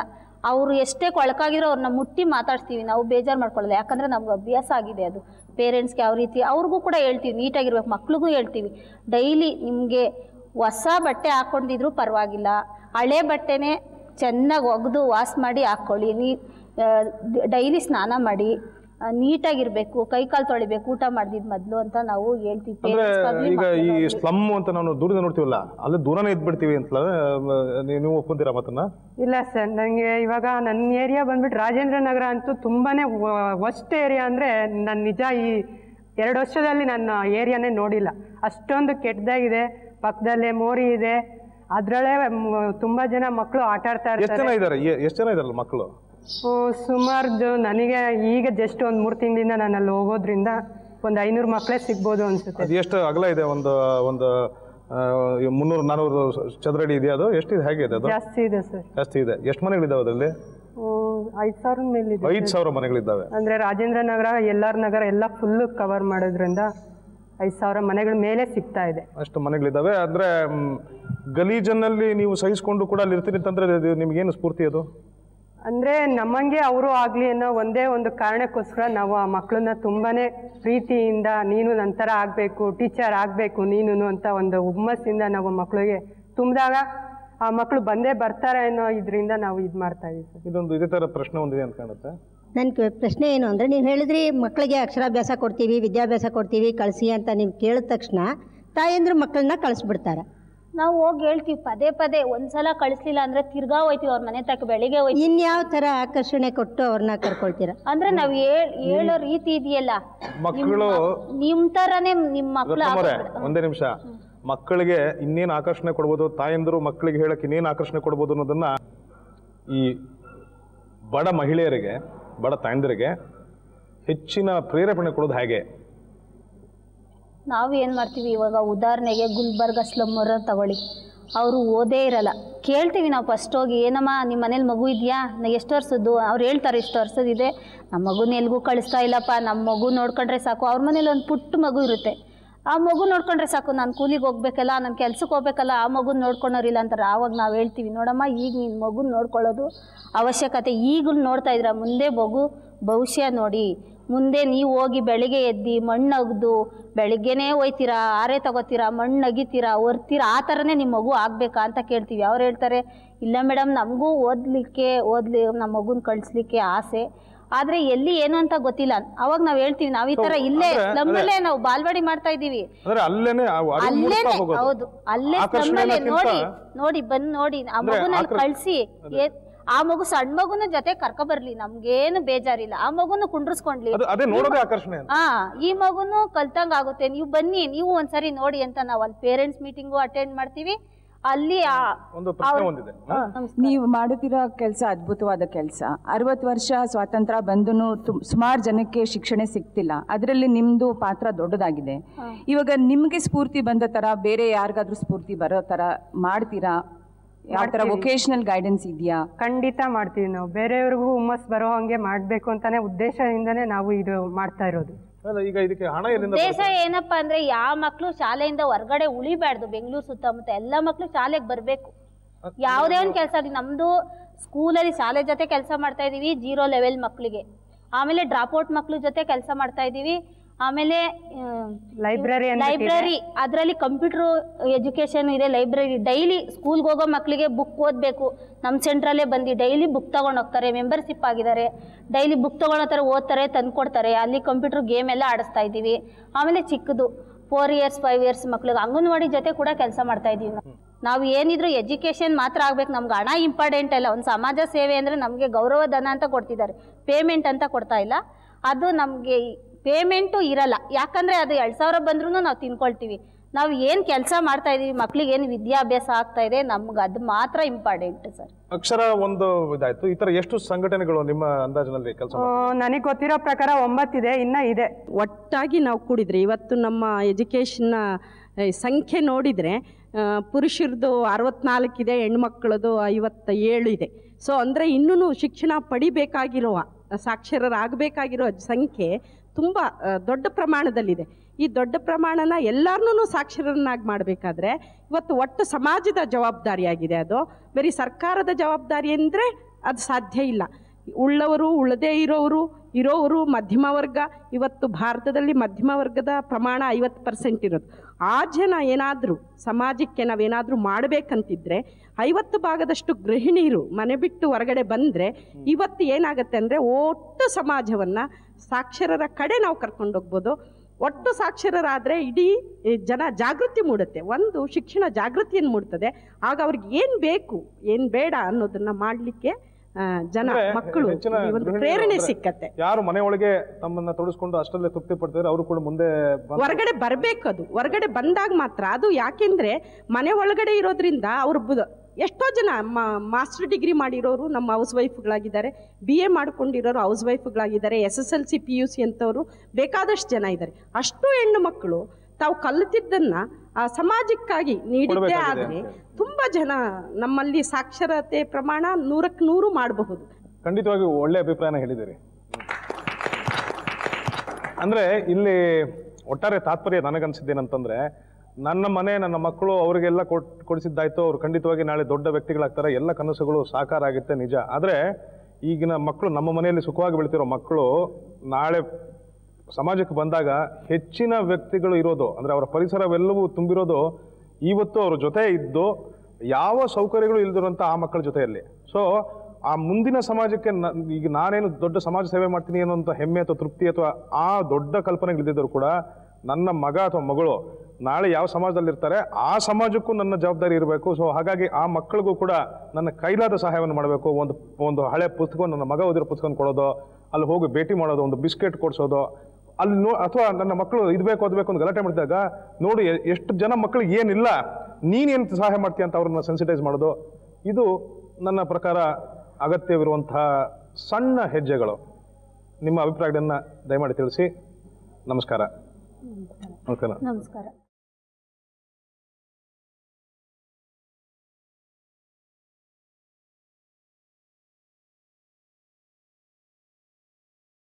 ಅವರು ಎಷ್ಟೇ ಕೊಳಕಾಗಿರೋ ಅವ್ರನ್ನ ಮುಟ್ಟಿ ಮಾತಾಡ್ತೀವಿ ನಾವು ಬೇಜಾರು ಮಾಡ್ಕೊಳ್ಳಲ್ಲ ಯಾಕಂದರೆ ನಮ್ಗೆ ಅಭ್ಯಾಸ ಆಗಿದೆ ಅದು ಪೇರೆಂಟ್ಸ್ಗೆ ಯಾವ ರೀತಿ ಅವ್ರಿಗೂ ಕೂಡ ಹೇಳ್ತೀವಿ ನೀಟಾಗಿರ್ಬೇಕು ಮಕ್ಳಿಗೂ ಹೇಳ್ತೀವಿ ಡೈಲಿ ನಿಮಗೆ ಹೊಸ ಬಟ್ಟೆ ಹಾಕ್ಕೊಂಡಿದ್ರು ಪರವಾಗಿಲ್ಲ ಹಳೆ ಬಟ್ಟೆನೇ ಚೆನ್ನಾಗಿ ಒಗೆದು ವಾಶ್ ಮಾಡಿ ಹಾಕ್ಕೊಳ್ಳಿ ನೀ ಡೈಲಿ ಸ್ನಾನ ಮಾಡಿ ಆ, ನೀಟಾಗಿರ್ಬೇಕು ಕೈ ಕಾಲು ತೊಳಿಬೇಕು ಊಟ ಮಾಡಿದ ಮೊದಲು ಅಂತ ನಾವು ಹೇಳ್ತೀವಿ ಅಂದ್ರೆ parents-ಗಾಗ್ಲಿ, ಈಗ ಈ ಮಕ್ಳಿಗಾಗ್ಲಿ. ಸ್ಲಮ್ ಅಂತ ನಾವು ದೂರದಿಂದ ನೋಡ್ತೀವಲ್ಲ ಅಲ್ಲಿ ದೂರನೇ ಇದ್ಬಿಡ್ತೀವಿ ಅಂತ ನೀವು ಒಪ್ಕೊಂತೀರಾ ಮಾತನ್ನ ಇಲ್ಲ ಸರ್ ನನಗೆ ಇವಾಗ ನನ್ನ ಏರಿಯಾ ಬಂದ್ಬಿಟ್ಟು ರಾಜೇಂದ್ರ ನಗರ ಅಂತೂ ತುಂಬಾನೇ ವರ್ಸ್ಟ್ ಏರಿಯಾ ಅಂದರೆ ನಾನು ನಿಜ ಈ ಎರಡು ವರ್ಷದಲ್ಲಿ ನನ್ನ ಏರಿಯಾನೇ ನೋಡಿಲ್ಲ ಅಷ್ಟೊಂದು ಕೆಟ್ಟದಾಗಿದೆ ಪಕ್ಕದಲ್ಲೇ ಮೋರಿ ಇದೆ ಅದರಲ್ಲೇ ತುಂಬ ಜನ ಮಕ್ಕಳು ಆಟ ಆಡ್ತಾ ಎಷ್ಟು ಇರ್ತಾರೆ ಜನ ಇದ್ದಾರೆ ಎಷ್ಟು ಜನ ಇದಾರಲ್ಲ ಮಕ್ಕಳು ಸುಮಾರು ನನಗೆ ಈಗ ಜಸ್ಟ್ ಒಂದು ಮೂರು ತಿಂಗಳಿಂದ ನಾನು ಅಲ್ಲಿ ಹೋಗೋದ್ರಿಂದ ಒಂದು ಐನೂರು ಮಕ್ಕಳೇ ಸಿಗ್ಬೋದು ಅನ್ಸುತ್ತೆ ಅದು ಎಷ್ಟು ಅಗಲ ಇದೆ ಒಂದು ಒಂದು ಆ, ಮುನ್ನೂರು ನಾನೂರು ಚದರಡಿ ಇದೆಯಾ ಅದು ಎಷ್ಟಿದೆ ಹೇಗೆ ಇದೆ ಅದು ಜಾಸ್ತಿ ಇದೆ ಸರ್ ಜಾಸ್ತಿ ಇದೆ ಎಷ್ಟು ಮನೆಗಳಿದ್ದಾವೆ ಅದರಲ್ಲಿ ಐದು ಸಾವಿರ ಮೇಲಿದೆ ಐದು ಸಾವಿರ ಮನೆಗಳಿದ್ದಾವೆ ಅಂದರೆ ರಾಜೇಂದ್ರ ನಗರ ಎಲ್ ಆರ್ ನಗರ ಎಲ್ಲ ಫುಲ್ಲು ಕವರ್ ಮಾಡೋದ್ರಿಂದ ಐದು ಸಾವಿರ ಮನೆಗಳ ಮೇಲೆ ಸಿಗ್ತಾ ಇದೆ ಅಷ್ಟು ಮನೆಗಳಿದ್ದಾವೆ ಅಂದ್ರೆ ಮ್, ಗಲೀಜನ್ನಲ್ಲಿ ನೀವು ಸಹಿಸ್ಕೊಂಡು ಕೂಡ ಅಲ್ಲಿ ಇರ್ತೀನಿ ಅಂತಂದ್ರೆ ಅದು ನಿಮ್ಗೇನು ಸ್ಫೂರ್ತಿ ಅದು ಅಂದರೆ ನಮ್ಮಂಗೆ ಅವರು ಆಗಲಿ ಅನ್ನೋ ಒಂದೇ ಒಂದು ಕಾರಣಕ್ಕೋಸ್ಕರ ನಾವು ಆ ಮಕ್ಕಳನ್ನ ತುಂಬಾನೇ ಪ್ರೀತಿಯಿಂದ ನೀನು ನಂತರ ಆಗಬೇಕು ಟೀಚರ್ ಆಗಬೇಕು ನೀನು ಅಂತ ಒಂದು ಹುಮ್ಮಸ್ಸಿಂದ ನಾವು ಮಕ್ಕಳಿಗೆ ತುಂಬಿದಾಗ ಆ ಮಕ್ಕಳು ಬಂದೇ ಬರ್ತಾರೆ ಅನ್ನೋ ಇದರಿಂದ ನಾವು ಇದು ಮಾಡ್ತಾ ಇದೀವಿ ಸರ್ ಇದೊಂದು ಇದೇ ಥರ ಪ್ರಶ್ನೆ ಒಂದಿದೆ ಅಂತ ಕಾಣುತ್ತೆ ನನ್ನ ಪ್ರಶ್ನೆ ಏನು ಅಂದರೆ ನೀವು ಹೇಳಿದ್ರಿ ಮಕ್ಕಳಿಗೆ ಅಕ್ಷರಾಭ್ಯಾಸ ಕೊಡ್ತೀವಿ ವಿದ್ಯಾಭ್ಯಾಸ ಕೊಡ್ತೀವಿ ಕಳಿಸಿ ಅಂತ ನೀವು ಕೇಳಿದ ತಕ್ಷಣ ತಾಯಂದ್ರು ಮಕ್ಕಳನ್ನ ಕಳಿಸ್ಬಿಡ್ತಾರೆ ನಾವು ಹೋಗಿ ಹೇಳ್ತೀವಿ ಪದೇ ಪದೇ ಒಂದ್ಸಲ ಕಳಿಸ್ಲಿಲ್ಲ ಅಂದ್ರೆ ತಿರ್ಗಾ ಹೋಯ್ತೀವಿ ಅವ್ರ ಮನೆ ತಕ್ಕ ಬೆಳಿಗ್ಗೆ ಹೋಯ್ತೀವಿ ಇನ್ಯಾವ ಥರ ಆಕರ್ಷಣೆ ಕೊಟ್ಟು ಅವ್ರನ್ನ ಕರ್ಕೊಳ್ತೀರಾ ಅಂದ್ರೆ ನಾವ್ ಹೇಳ್ ಹೇಳೋ ರೀತಿ ಇದೆಯಲ್ಲ ಮಕ್ಕಳು ನಿಮ್ ತರಾನೇ ನಿಮ್ ಮಕ್ಳು ರತ್ನಮ್ಮರೇ ಆಗೋಗ್ಬಿಡ- ಒಂದೇ ನಿಮಿಷ ಮಕ್ಕಳಿಗೆ ಇನ್ನೇನು ಆಕರ್ಷಣೆ ಕೊಡ್ಬೋದು ತಾಯಂದಿರು ಮಕ್ಕಳಿಗೆ ಹೇಳಕ್ ಇನ್ನೇನು ಆಕರ್ಷಣೆ ಕೊಡ್ಬೋದು ಅನ್ನೋದನ್ನ ಈ ಬಡ ಮಹಿಳೆಯರಿಗೆ ಬಡ ತಾಯಂದಿರಿಗೆ ಹೆಚ್ಚಿನ ಪ್ರೇರೇಪಣೆ ಕೊಡೋದು ಹೇಗೆ ನಾವು ಏನು ಮಾಡ್ತೀವಿ ಇವಾಗ ಉದಾಹರಣೆಗೆ ಗುಲ್ಬರ್ಗ ಸ್ಲಮ್ಮರ ತಗೊಳ್ಳಿ ಅವರು ಓದೇ ಇರಲ್ಲ ಕೇಳ್ತೀವಿ ನಾವು ಫಸ್ಟ್ ಹೋಗಿ ಏನಮ್ಮ ನಿಮ್ಮ ಮನೇಲಿ ಮಗು ಇದೆಯಾ ಎಷ್ಟು ವರ್ಷದ್ದು ಅವ್ರು ಹೇಳ್ತಾರೆ ಇಷ್ಟು ವರ್ಷದಿದೆ ನಮ್ಮ ಮಗುನ ಎಲ್ಗೂ ಕಳಿಸ್ತಾ ಇಲ್ಲಪ್ಪ ನಮ್ಮ ಮಗು ನೋಡ್ಕೊಂಡ್ರೆ ಸಾಕು ಅವ್ರ ಮನೇಲಿ ಒಂದು ಪುಟ್ಟ ಮಗು ಇರುತ್ತೆ ಆ ಮಗು ನೋಡ್ಕೊಂಡ್ರೆ ಸಾಕು ನಾನು ಕೂಲಿಗೆ ಹೋಗ್ಬೇಕಲ್ಲ ನಾನು ಕೆಲ್ಸಕ್ಕೆ ಹೋಗ್ಬೇಕಲ್ಲ ಆ ಮಗುನ ನೋಡ್ಕೊಳೋರಿಲ್ಲ ಅಂತಾರೆ ಆವಾಗ ನಾವು ಹೇಳ್ತೀವಿ ನೋಡಮ್ಮ ಈಗ ನಿನ್ನ ಮಗುನ ನೋಡ್ಕೊಳ್ಳೋದು ಅವಶ್ಯಕತೆ ಈಗಲೂ ನೋಡ್ತಾ ಇದ್ರ ಮುಂದೆ ಮಗು ಭವಿಷ್ಯ ನೋಡಿ ಮುಂದೆ ನೀವು ಹೋಗಿ ಬೆಳಿಗ್ಗೆ ಎದ್ದು ಮಣ್ಣು ಅಗ್ದು ಬೆಳಿಗ್ಗೆನೇ ಹೋಯ್ತೀರಾ ಆರೆ ತಗೋತೀರಾ ಮಣ್ಣು ಅಗಿತೀರಾ ಒರ್ತೀರಾ ಆ ಥರನೇ ನಿಮ್ಮ ಮಗು ಆಗಬೇಕಾ ಅಂತ ಕೇಳ್ತೀವಿ ಅವ್ರು ಹೇಳ್ತಾರೆ ಇಲ್ಲ ಮೇಡಮ್ ನಮಗೂ ಓದಲಿಕ್ಕೆ ಓದ್ಲಿ ನಮ್ಮ ಮಗುನ ಕಳಿಸ್ಲಿಕ್ಕೆ ಆಸೆ ಆದರೆ ಎಲ್ಲಿ ಏನು ಅಂತ ಗೊತ್ತಿಲ್ಲ ಅವಾಗ ನಾವು ಹೇಳ್ತೀವಿ ನಾವು ಈ ಥರ ಇಲ್ಲೇ ಅಂದ್ರೆ- ನಮ್ಮಲ್ಲೇ ನಾವು ಬಾಲ್ವಾಡಿ ಮಾಡ್ತಾ ಇದ್ದೀವಿ ಅಂದ್ರೆ ಅಲ್ಲೇನೆ ಆ ಅರಿವು ಮೂಡಿಸ್ತಾ ಅಲ್ಲೇನೆ ಹೋಗೋದು. ಹೌದು ಅಲ್ಲೇ ಆಕರ್ಷಣೆ ನಮ್ಮಲ್ಲೇ ಅನ್ನೋದ್ಕಿಂತ- ನೋಡಿ ನೋಡಿ ಬಂದ್ ನೋಡಿ ಆ ಅಂದ್ರೆ ಮಗುನ ಅಲ್ಲಿ ಆಕರ್- ಕಳ್ಸಿ ಏ- ಆ ಮಗು ಸಣ್ಣ ಮಗುನ ಜೊತೆ ಕರ್ಕೊ ಬರ್ಲಿ ನಮ್ಗೇನು ಬೇಜಾರಿಲ್ಲ ಆ ಮಗುನ ಕುಂಡ್ರಸ್ಕೊಂಡ್ಲಿ ಅದು ಅದೇ ನೋಡೋದೇ ಆಕರ್ಷಣೆ ಅಂತ ಆ ಈ ಮಗುನು ಕಲ್ತಂಗ್ ಆಗುತ್ತೆ ನೀವು ಬನ್ನಿ ನೀವು ಒಂದ್ಸರಿ ನೋಡಿ ಅಂತ ನಾವು ಅಲ್ಲಿ ಪೇರೆಂಟ್ಸ್ ಮೀಟಿಂಗು ಅಟೆಂಡ್ ಮಾಡ್ತೀವಿ ಅಲ್ಲಿ ಆ ಒಂದು ಪ್ರಶ್ನೆ ಒಂದಿದೆ ಹ? ನೀವು ಮಾಡುತ್ತಿರೋ ಕೆಲಸ ಅದ್ಭುತವಾದ ಕೆಲಸ ಅರವತ್ತು ವರ್ಷ ಸ್ವಾತಂತ್ರ್ಯ ಬಂದೂ ಸುಮಾರು ಜನಕ್ಕೆ ಶಿಕ್ಷಣ ಸಿಗ್ತಿಲ್ಲ ಅದರಲ್ಲಿ ನಿಮ್ಮದು ಪಾತ್ರ ದೊಡ್ಡದಾಗಿದೆ ಇವಾಗ ನಿಮಗೆ ಸ್ಫೂರ್ತಿ ಬಂದ ಥರ ಬೇರೆ ಯಾರಿಗಾದ್ರೂ ಸ್ಫೂರ್ತಿ ಬರೋ ಥರ ಮಾಡ್ತೀರಾ ಯಾವ ಥರ ವೊಕೇಶನಲ್ ಗೈಡೆನ್ಸ್ ಇದೆಯಾ ಖಂಡಿತ ಮಾಡ್ತೀವಿ ನಾವು ಬೇರೆಯವ್ರಿಗೂ ಹುಮ್ಮಸ್ ಬರೋ ಹಂಗೆ ಮಾಡಬೇಕು ಅಂತಾನೆ ಉದ್ದೇಶದಿಂದನೇ ನಾವು ಇದು ಮಾಡ್ತಾ ಇರೋದು ಅಲ್ಲ, ಈಗ ಇದಕ್ಕೆ ಹಣ ಎಲ್ಲಿಂದ ಉದ್ದೇಶ ಏನಪ್ಪಾ ಅಂದ್ರೆ ಯಾವ ಮಕ್ಳು ಶಾಲೆಯಿಂದ ಹೊರಗಡೆ ಉಳಿಬಾರ್ದು ಬೆಂಗಳೂರು ಸುತ್ತಮುತ್ತ ಎಲ್ಲ ಮಕ್ಳು ಶಾಲೆಗೆ ಬರಬೇಕು ಯಾವುದೇ ಒಂದು ಕೆಲಸ ಆಗಲಿ ನಮ್ಮದು ಸ್ಕೂಲಲ್ಲಿ ಶಾಲೆ ಜೊತೆ ಕೆಲಸ ಮಾಡ್ತಾ ಇದೀವಿ ಜೀರೋ ಲೆವೆಲ್ ಮಕ್ಕಳಿಗೆ ಆಮೇಲೆ ಡ್ರಾಪ್ಔಟ್ ಮಕ್ಳ ಜೊತೆ ಕೆಲಸ ಮಾಡ್ತಾ ಇದೀವಿ ಆಮೇಲೆ ಲೈಬ್ರರಿ ಲೈಬ್ರರಿ ಅದರಲ್ಲಿ ಕಂಪ್ಯೂಟರ್ ಎಜುಕೇಶನ್ ಇದೆ ಲೈಬ್ರರಿ ಡೈಲಿ ಸ್ಕೂಲ್ಗೆ ಹೋಗೋ ಮಕ್ಕಳಿಗೆ ಬುಕ್ ಓದಬೇಕು ನಮ್ಮ ಸೆಂಟ್ರಲ್ಲೇ ಬಂದು ಡೈಲಿ ಬುಕ್ ತೊಗೊಂಡು ಹೋಗ್ತಾರೆ ಮೆಂಬರ್ಶಿಪ್ ಆಗಿದ್ದಾರೆ ಡೈಲಿ ಬುಕ್ ತೊಗೊಳೋ ಥರ ಓದ್ತಾರೆ ತಂದು ಕೊಡ್ತಾರೆ ಅಲ್ಲಿ ಕಂಪ್ಯೂಟರ್ ಗೇಮ್ ಎಲ್ಲ ಆಡಿಸ್ತಾ ಇದ್ದೀವಿ ಆಮೇಲೆ ಚಿಕ್ಕದು ಫೋರ್ ಇಯರ್ಸ್ ಫೈವ್ ಇಯರ್ಸ್ ಮಕ್ಳಿಗೆ ಅಂಗನವಾಡಿ ಜೊತೆ ಕೂಡ ಕೆಲಸ ಮಾಡ್ತಾ ಇದ್ದೀವಿ ನಾವು ನಾವು ಏನಿದ್ರು ಎಜುಕೇಷನ್ ಮಾತ್ರ ಆಗ್ಬೇಕು ನಮ್ಗೆ ಹಣ ಇಂಪಾರ್ಟೆಂಟ್ ಅಲ್ಲ ಒಂದು ಸಮಾಜ ಸೇವೆ ಅಂದರೆ ನಮಗೆ ಗೌರವ ಧನ ಅಂತ ಕೊಡ್ತಿದ್ದಾರೆ ಪೇಮೆಂಟ್ ಅಂತ ಕೊಡ್ತಾ ಇಲ್ಲ ಅದು ನಮಗೆ ಪೇಮೆಂಟು ಇರಲ್ಲ ಯಾಕಂದರೆ ಅದು ಎರಡು ಸಾವಿರ ಬಂದ್ರೂ ನಾವು ತಿನ್ಕೊಳ್ತೀವಿ ನಾವು ಏನು ಕೆಲಸ ಮಾಡ್ತಾ ಇದೀವಿ ಮಕ್ಳಿಗೆ ಏನು ವಿದ್ಯಾಭ್ಯಾಸ ಆಗ್ತಾ ಇದೆ ನಮ್ಗೆ ಅದು ಮಾತ್ರ ಇಂಪಾರ್ಟೆಂಟ್ ಸರ್ ಅಕ್ಷರ ಒಂದು ಇದಾಯ್ತು ಈ ತರ ಎಷ್ಟು ಸಂಘಟನೆಗಳು ನಿಮ್ಮ ಅಂದಾಜಿನಲ್ಲಿ ಕೆಲಸ ನನಗೆ ಗೊತ್ತಿರೋ ಪ್ರಕಾರ ಒಂಬತ್ತಿದೆ ಇನ್ನ ಇದೆ ಒಟ್ಟಾಗಿ ನಾವು ಕೂಡಿದ್ರೆ ಇವತ್ತು ನಮ್ಮ ಎಜುಕೇಷನ್ನ ಸಂಖ್ಯೆ ನೋಡಿದರೆ ಪುರುಷರದು ಅರವತ್ನಾಲ್ಕಿದೆ ಹೆಣ್ಮಕ್ಳದು ಐವತ್ತ ಏಳು ಇದೆ ಸೊ ಅಂದರೆ ಇನ್ನೂ ಶಿಕ್ಷಣ ಪಡಿಬೇಕಾಗಿರುವ ಸಾಕ್ಷರರಾಗಬೇಕಾಗಿರೋ ಸಂಖ್ಯೆ ತುಂಬ ಆ, ದೊಡ್ಡ ಪ್ರಮಾಣದಲ್ಲಿದೆ ಈ ದೊಡ್ಡ ಪ್ರಮಾಣನ ಎಲ್ಲರನ್ನೂ ಸಾಕ್ಷರರನ್ನಾಗಿ ಮಾಡಬೇಕಾದ್ರೆ ಇವತ್ತು ಒಟ್ಟು ಸಮಾಜದ ಜವಾಬ್ದಾರಿಯಾಗಿದೆ ಅದು ಬರೀ ಸರ್ಕಾರದ ಜವಾಬ್ದಾರಿ ಅಂದರೆ ಅದು ಸಾಧ್ಯ ಇಲ್ಲ ಉಳ್ಳವರು ಉಳ್ಳದೇ ಇರೋರು ಇರೋರು ಮಧ್ಯಮ ವರ್ಗ ಇವತ್ತು ಭಾರತದಲ್ಲಿ ಮಧ್ಯಮ ವರ್ಗದ ಪ್ರಮಾಣ ಐವತ್ತು ಪರ್ಸೆಂಟ್ ಇರೋದು ಆ ಜನ ಏನಾದರೂ ಸಮಾಜಕ್ಕೆ ನಾವೇನಾದರೂ ಮಾಡಬೇಕಂತಿದ್ರೆ ಐವತ್ತು ಭಾಗದಷ್ಟು ಗೃಹಿಣಿಯರು ಮನೆ ಬಿಟ್ಟು ಹೊರಗಡೆ ಬಂದರೆ ಇವತ್ತು ಏನಾಗುತ್ತೆ ಅಂದರೆ ಒಟ್ಟು ಸಮಾಜವನ್ನು ಸಾಕ್ಷರರ ಕಡೆ ನಾವು ಕರ್ಕೊಂಡೋಗ್ಬೋದು ಒಟ್ಟು ಸಾಕ್ಷರರಾದರೆ ಇಡೀ ಈ ಜನ ಜಾಗೃತಿ ಮೂಡುತ್ತೆ ಒಂದು ಶಿಕ್ಷಣ ಜಾಗೃತಿಯನ್ನು ಮೂಡ್ತದೆ ಆಗ ಅವ್ರಿಗೆ ಏನು ಬೇಕು ಏನು ಬೇಡ ಅನ್ನೋದನ್ನ ಮಾಡಲಿಕ್ಕೆ ಜನ ಅಂದ್ರೆ ಮಕ್ಕಳು ಹೆಚ್ಚಿನ ಈ ಒಂದು ಗೃಹಿಣಿಯರು ಪ್ರೇರಣೆ ಅಂದ್ರೆ ಸಿಕ್ಕತ್ತೆ ಯಾರು ಮನೆ ಒಳಗೆ ತಮ್ಮನ್ನ ತೊಡಸ್ಕೊಂಡು ಅಷ್ಟಲ್ಲೇ ತೃಪ್ತಿ ಪಡ್ತಾರೆ ಅವರು ಕೂಡ ಮುಂದೆ ಬಂದು- ಹೊರಗಡೆ ಬರಬೇಕು ಅದು ಹೊರಗಡೆ ಬಂದಾಗ ಮಾತ್ರ ಅದು ಯಾಕೆಂದ್ರೆ ಮನೆ ಒಳಗಡೆ ಇರೋದ್ರಿಂದ ಅವ್ರು ಬುದ ಎಷ್ಟೋ ಜನ ಮಾಸ್ಟರ್ ಡಿಗ್ರಿ ಮಾಡಿರೋರು ನಮ್ಮ ಹೌಸ್ ವೈಫ್ಗಳಾಗಿದ್ದಾರೆ ಬಿ ಎ ಮಾಡ್ಕೊಂಡಿರೋರು ಹೌಸ್ ವೈಫ್ಗಳಾಗಿದ್ದಾರೆ S S L C P U C ಅಂತವರು ಬೇಕಾದಷ್ಟು ಜನ ಇದ್ದಾರೆ ಅಷ್ಟು ಹೆಣ್ಣು ಮಕ್ಕಳು ತಾವು ಕಲಿತಿದ್ದನ್ನ ಆ ಸಮಾಜಕ್ಕಾಗಿ ನೀಡಿದ್ದೇ ಕೊಡ್ಬೇಕಾಗಿದೆ ಆದರೆ ಅಂತ ಹೇಳಿ. ತುಂಬ ಜನ ನಮ್ಮಲ್ಲಿ ಸಾಕ್ಷರತೆ ಪ್ರಮಾಣ ನೂರಕ್ಕೆ ನೂರು ಮಾಡಬಹುದು ಖಂಡಿತವಾಗಿ ಒಳ್ಳೆ ಅಭಿಪ್ರಾಯನ ಹೇಳಿದ್ದೀರಿ ಅಂದ್ರೆ ಇಲ್ಲಿ ಒಟ್ಟಾರೆ ತಾತ್ಪರ್ಯ ನನಗನ್ಸಿದ್ದೇನಂತಂದ್ರೆ ನನ್ನ ಮನೆ ನನ್ನ ಮಕ್ಕಳು ಅವರಿಗೆಲ್ಲ ಕೊಟ್ ಕೊಡಿಸಿದ್ದಾಯ್ತು ಅವ್ರು ಖಂಡಿತವಾಗಿ ನಾಳೆ ದೊಡ್ಡ ವ್ಯಕ್ತಿಗಳಾಗ್ತಾರೆ ಎಲ್ಲ ಕನಸುಗಳು ಸಾಕಾರ ಆಗುತ್ತೆ ನಿಜ ಆದ್ರೆ ಈಗಿನ ಮಕ್ಕಳು ನಮ್ಮ ಮನೆಯಲ್ಲಿ ಸುಖವಾಗಿ ಬೆಳಿತಿರೋ ಮಕ್ಕಳು ನಾಳೆ ಸಮಾಜಕ್ಕೆ ಬಂದಾಗ ಹೆಚ್ಚಿನ ವ್ಯಕ್ತಿಗಳು ಇರೋದು ಅಂದ್ರೆ ಅವರ ಪರಿಸರವೆಲ್ಲವೂ ತುಂಬಿರೋದು ಇವತ್ತು ಅವ್ರ ಜೊತೆ ಇದ್ದು ಯಾವ ಸೌಕರ್ಯಗಳು ಇಲ್ದಿರುವಂಥ ಆ ಮಕ್ಕಳ ಜೊತೆಯಲ್ಲಿ ಸೊ ಆ ಮುಂದಿನ ಸಮಾಜಕ್ಕೆ ನ- ಈಗ ನಾನೇನು ದೊಡ್ಡ ಸಮಾಜ ಸೇವೆ ಮಾಡ್ತೀನಿ ಅನ್ನೋಂಥ ಹೆಮ್ಮೆ ಅಥವಾ ತೃಪ್ತಿ ಅಥವಾ ಆ ದೊಡ್ಡ ಕಲ್ಪನೆಗಳಿದ್ದರೂ ಕೂಡ ನನ್ನ ಮಗ ಅಥವಾ ಮಗಳು ನಾಳೆ ಯಾವ ಸಮಾಜದಲ್ಲಿ ಇರ್ತಾರೆ ಆ ಸಮಾಜಕ್ಕೂ ನನ್ನ ಜವಾಬ್ದಾರಿ ಇರಬೇಕು ಸೊ ಹಾಗಾಗಿ ಆ ಮಕ್ಕಳಿಗೂ ಕೂಡ ನನ್ನ ಕೈಲಾದ ಸಹಾಯವನ್ನು ಮಾಡಬೇಕು ಒಂದು ಒಂದು ಹಳೆ ಪುಸ್ತಕ ನನ್ನ ಮಗ ಓದಿರೋ ಪುಸ್ತಕ ಕೊಡೋದು ಅಲ್ಲಿ ಹೋಗಿ ಭೇಟಿ ಮಾಡೋದು ಒಂದು ಬಿಸ್ಕೆಟ್ ಕೊಡಿಸೋದು ಅಲ್ಲಿ ನೋ ಅಥವಾ ನನ್ನ ಮಕ್ಕಳು ಇದು ಬೇಕು ಅದು ಬೇಕು ಅಂತ ಗಲಾಟೆ ಮಾಡಿದಾಗ ನೋಡಿ ಎ- ಎಷ್ಟು ಜನ ಮಕ್ಕಳಿಗೆ ಏನಿಲ್ಲ ನೀನೇನು ಸಹಾಯ ಮಾಡ್ತೀಯ ಅಂತ ಅವ್ರನ್ನ ಸೆನ್ಸಿಟೈಸ್ ಮಾಡೋದು ಇದು ನನ್ನ ಪ್ರಕಾರ ಅಗತ್ಯವಿರುವಂತಹ ಸಣ್ಣ ಹೆಜ್ಜೆಗಳು ನಿಮ್ಮ ಅಭಿಪ್ರಾಯಗಳನ್ನು ದಯಮಾಡಿ ತಿಳಿಸಿ ನಮಸ್ಕಾರ ಓಕೆನಾ ನಮಸ್ಕಾರ